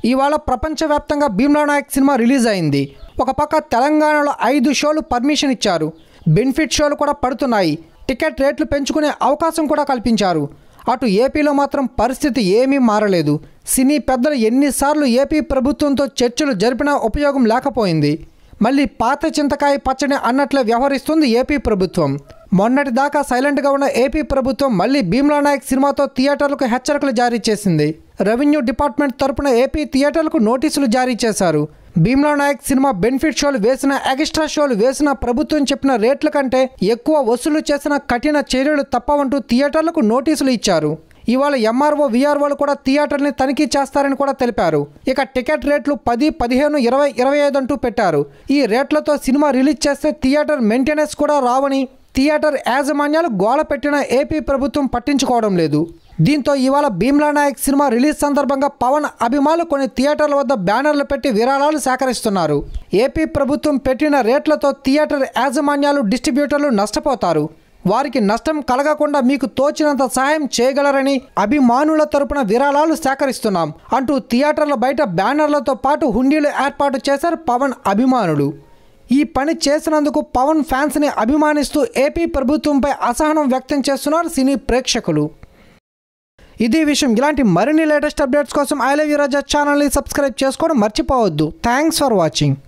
ఇవాళ ప్రపంచవ్యాప్తంగా Bheemla Naik cinema release అయింది ఒక పక్క తెలంగాణలో ఐదు షోలు పర్మిషన్ ఇచ్చారు బెనిఫిట్ షోలు కూడా పడుతున్నాయి టికెట్ రేట్లు పెంచుకునే అవకాశం కూడా కల్పించారు అటు ఏపీలో మాత్రం పరిస్థితి ఏమీ మారలేదు సినీ పెద్దలు ఎన్నిసార్లు ఏపీ ప్రభుత్వంతో చర్చలు జరిపినా ఉపయోగం లేకపోయింది మళ్ళీ పాత చింతకాయ పచ్చడి అన్నట్లే వ్యవహరిస్తుంది ఏపీ ప్రభుత్వం మొన్నటి దాకా సైలెంట్గా ఉన్న ఏపీ ప్రభుత్వం మళ్ళీ భీమ్లా నాయక్ సినిమాతో థియేటర్లకు హెచ్చరికలు జారీ చేసింది రెవెన్యూ డిపార్ట్మెంట్ తరపున ఏపీ థియేటర్లకు నోటీసులు జారీ చేశారు భీమ్లా నాయక్ సినిమా బెనిఫిట్ షోలు వేసిన ఎక్స్ట్రా షోలు వేసిన ప్రభుత్వం చెప్పిన రేట్ల కంటే ఎక్కువ వసూలు చేసిన కఠిన చర్యలు తప్పవంటూ థియేటర్లకు నోటీసులు ఇచ్చారు ఇవాళ ఎంఆర్ఓ విఆర్ఓలు కూడా థియేటర్ని తనిఖీ చేస్తారని కూడా తెలిపారు ఇక టికెట్ రేట్లు పది పదిహేను ఇరవై ఇరవై ఐదు అంటూ పెట్టారు ఈ రేట్లతో సినిమా రిలీజ్ చేస్తే థియేటర్ మెయింటెనెన్స్ కూడా రావని థియేటర్ యాజమాన్యాలు గోల పెట్టిన ఏపీ ప్రభుత్వం పట్టించుకోవడం లేదు దీంతో ఇవాళ భీమ్లా నాయక్ సినిమా రిలీజ్ సందర్భంగా పవన్ అభిమానులు కొన్ని థియేటర్ల వద్ద బ్యానర్లు పెట్టి విరాళాలు సేకరిస్తున్నారు ఏపీ ప్రభుత్వం పెట్టిన రేట్లతో థియేటర్ యాజమాన్యాలు డిస్ట్రిబ్యూటర్లు నష్టపోతారు వారికి నష్టం కలగకుండా మీకు తోచినంత సహాయం చేయగలరని అభిమానుల తరపున విరాళాలు సేకరిస్తున్నాం అంటూ థియేటర్ల బయట బ్యానర్లతో పాటు హుండీలు ఏర్పాటు చేశారు పవన్ అభిమానులు ఈ పని చేసినందుకు పవన్ ఫ్యాన్స్ని అభిమానిస్తూ ఏపీ ప్రభుత్వంపై అసహనం వ్యక్తం చేస్తున్నారు సినీ ప్రేక్షకులు ఇది విషయం ఇలాంటి మరిన్ని లేటెస్ట్ అప్డేట్స్ కోసం ఐ లవ్ యూ రాజా ఛానల్ని సబ్స్క్రైబ్ చేసుకోవడం మర్చిపోవద్దు థ్యాంక్స్ ఫర్ వాచింగ్